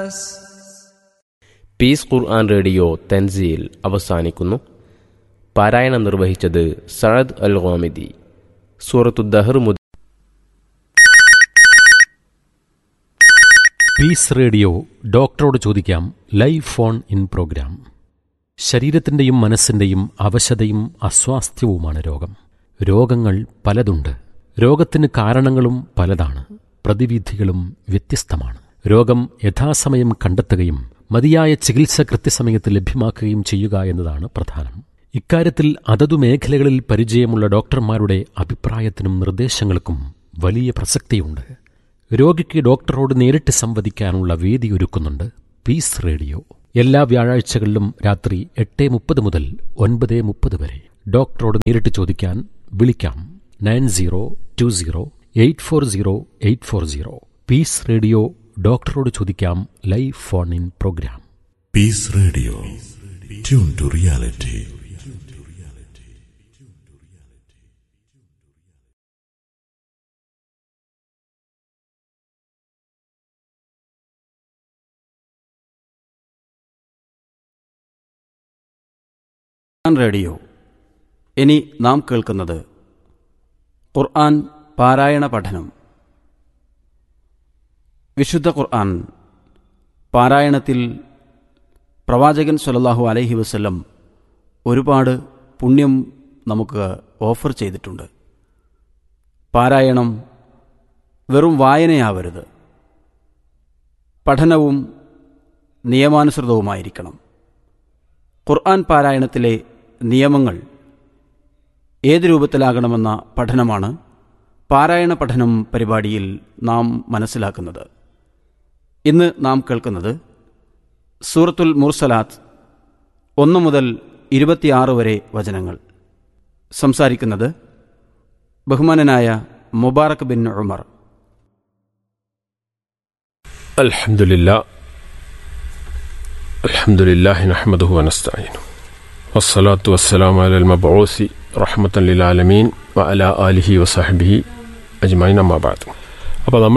الناس piece ഖുർആൻ radio തൻസീൽ അവസാനിക്കുന്നു പാരായണം നിർവഹിച്ചത് സഅദ് അൽ ഗോമിദി സൂറത്തു ദഹർ മുതൽ പീസ് റേഡിയോ ഡോക്ടറോട് ചോദിക്കാം ലൈവ് ഫോൺ ഇൻ പ്രോഗ്രാം ശരീരത്തിൻ്റെയും മനസ്സിൻ്റെയും അവശതയും അസ്വാസ്ഥ്യവുമാണ് രോഗം രോഗങ്ങൾ പലതുണ്ട് രോഗത്തിന് കാരണങ്ങളും പലതാണ് പ്രതിവിധികളും വ്യത്യസ്തമാണ് രോഗം യഥാസമയം കണ്ടെത്തുകയും മതിയായ ചികിത്സ കൃത്യസമയത്ത് ലഭ്യമാക്കുകയും ചെയ്യുക എന്നതാണ് പ്രധാനം ഇക്കാര്യത്തിൽ അതതു മേഖലകളിൽ പരിചയമുള്ള ഡോക്ടർമാരുടെ അഭിപ്രായത്തിനും നിർദ്ദേശങ്ങൾക്കും വലിയ പ്രസക്തിയുണ്ട് രോഗിക്ക് ഡോക്ടറോട് നേരിട്ട് സംവദിക്കാനുള്ള വേദി ഒരുക്കുന്നുണ്ട് പീസ് റേഡിയോ എല്ലാ വ്യാഴാഴ്ചകളിലും രാത്രി എട്ട് മുപ്പത് മുതൽ ഒൻപത് മുപ്പത് വരെ ഡോക്ടറോട് നേരിട്ട് ചോദിക്കാൻ വിളിക്കാം nine zero two zero eight four zero eight four zero peace radio ഡോക്ടറോട് ചോദിക്കാം live phone in programme Peace Radio. Tune to reality. Quran radio ഇനി നാം കേൾക്കുന്നത് ഖുർആൻ പാരായണ പഠനം വിശുദ്ധ ഖുർആൻ പാരായണത്തിൽ പ്രവാചകൻ സല്ലല്ലാഹു അലൈഹി വസല്ലം ഒരുപാട് പുണ്യം നമുക്ക് ഓഫർ ചെയ്തിട്ടുണ്ട് പാരായണം വെറും വായനയാവരുത് പഠനവും നിയമാനുസൃതവുമായിരിക്കണം ഖുർആൻ പാരായണത്തിലെ നിയമങ്ങൾ ഏത് രൂപത്തിലാകണമെന്ന പഠനമാണ് പാരായണ പഠനം പരിപാടിയിൽ നാം മനസ്സിലാക്കുന്നത് ഇന്ന് നാം കേൾക്കുന്നത് സൂറത്തുൽ മുർസലാത്ത് ഒന്ന് മുതൽ ഇരുപത്തിയാറ് വരെ വചനങ്ങൾ സംസാരിക്കുന്നത് ബഹുമാനനായ മുബാറക് ബിൻ ഉമർ الحمد لله الحمد لله نحمده ونستعينه والصلاة والسلام على المبعوث رحمة للعالمين وعلى آله وصحبه أجمعين أما بعد അപ്പോൾ നമ്മൾ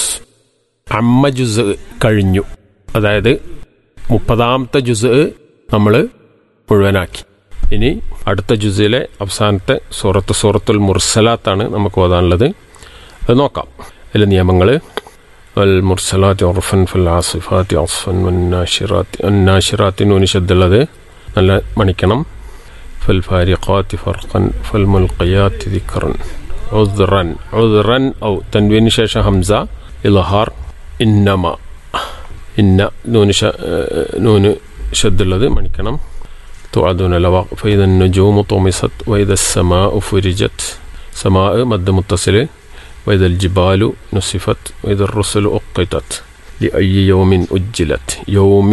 അമ്മ ജുസ് കഴിഞ്ഞു അതായത് മുപ്പതാമത്തെ ജുസ് നമ്മൾ മുഴുവനാക്കി ഇനി അടുത്ത ജുസിലെ അവസാനത്തെ സൂറത്ത് സൂറത്തുൽ മുർസലാത്താണ് നമുക്ക് ഓതാനുള്ളത് അത് നോക്കാം അതിലെ നിയമങ്ങൾ والمرسلات عرفا فالعاصفات عصفا والناشرات الناشرات نون شد ഉള്ളത് നല്ല മണിക്കണം فالفارقات فرقا فالملقيات ذكرا عذرا عذرا أو تنوين شاشة همزة إظهار إنما إن نون ش... نون شد ഉള്ളത് മണിക്കണം توعدون لواق فإذا النجوم طمست وإذا السماء فرجت سماء مد متصل وإذا الجبال نصفت وإذا الرسل أقتت لأي يوم أجلت يوم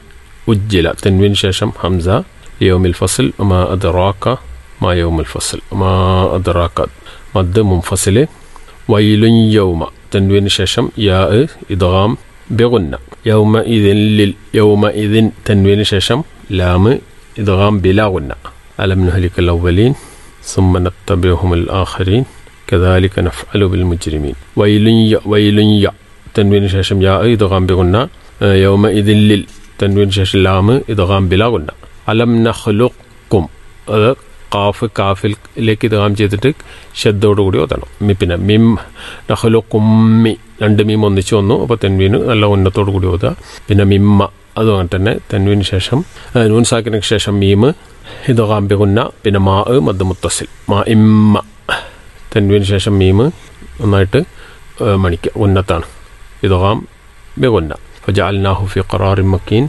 أجل تنوين شاشم حمزة ليوم الفصل وما أدراك ما يوم الفصل ما أدراك مد منفصل ويل يوم تنوين شاشم ياء إدغام بغنة يومئذ لل يومئذ تنوين شاشم لام إدغام بلا غنة ألم نهلك الأولين ثم نتبعهم الآخرين كذلك نفعل بالمجرمين ويل ي ويل ي تنوين شاشم يا إدغام بغنى يومئذ لل تنوين شاشم لام إدغام بلا غنى ألم نخلقكم അത് കാഫ് കാഫിലേക്ക് ഇതാം ചെയ്തിട്ട് ശബ്ദോട് കൂടി ഓതണം മി പിന്നെ മിം നഹലു കുമ്മി രണ്ട് മീം ഒന്നിച്ച് വന്നു അപ്പോൾ തെൻവീന് നല്ല ഉന്നത്തോട് കൂടി ഓതുക പിന്നെ മിമ്മ അതും അങ്ങനെ തന്നെ തെൻവീന് ശേഷം നൂൻ സാക്കിന് ശേഷം മീമ് ഇത് കാമ്പികുന്ന പിന്നെ മാ മദ് മുത്തസിൽ മാ ഇമ്മ തെൻവിന് ശേഷം മീമ് നന്നായിട്ട് മണിക്കുക ഉന്നത്താണ് ഇതാം ബെഗുന്ന ഫജാൽനാഹു ഫി ഖറാറിം മക്കീൻ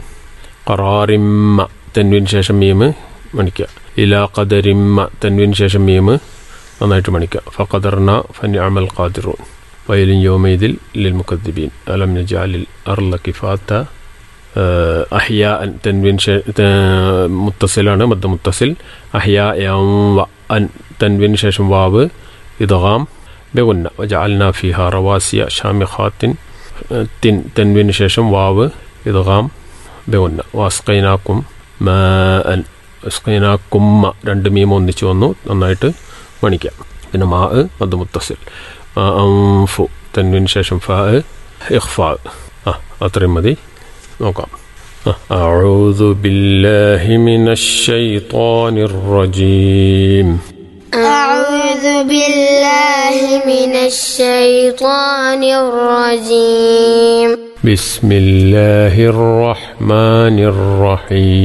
ഖറാറിമ്മ തെൻവിന് ശേഷം മീമ് മണിക്കുക ഇലാ ഖദരിമ്മ തെൻവിന് ശേഷം മീമ് നന്നായിട്ട് മണിക്കുക ഫഖദർന ഫനിഅമൽ ഖാദിറൂൻ വയലിൻ യോമൈദിൽ ലിൽ മുക്കദ്ദിബീൻ അലം നജാലിൽ അർല കിഫാത്ത അഹ്യ തെൻവിൻ മുത്തസിലാണ് മദ്ദ മുത്തസിൽ അഹ്യ വ അൻ തെൻവിന് ശേഷം വാവ് إدغام بغنة وجعلنا فيها رواسي شامخات تن تنوين شاشم واو إدغام بغنة وأسقيناكم ماء أسقيناكم രണ്ട് മീം ഒന്നിച്ച് വന്നു നന്നായിട്ട് മണിക്കാം പിന്നെ മാ മദ് മുത്തസിൽ അംഫു തൻവിന് ശേഷം ഫ ഇഖ്ഫ ആ അത്രയും മതി നോക്കാം أعوذ بالله من الشيطان الرجيم أعوذ بالله من الشيطان الرجيم بسم الله الرحمن الرحيم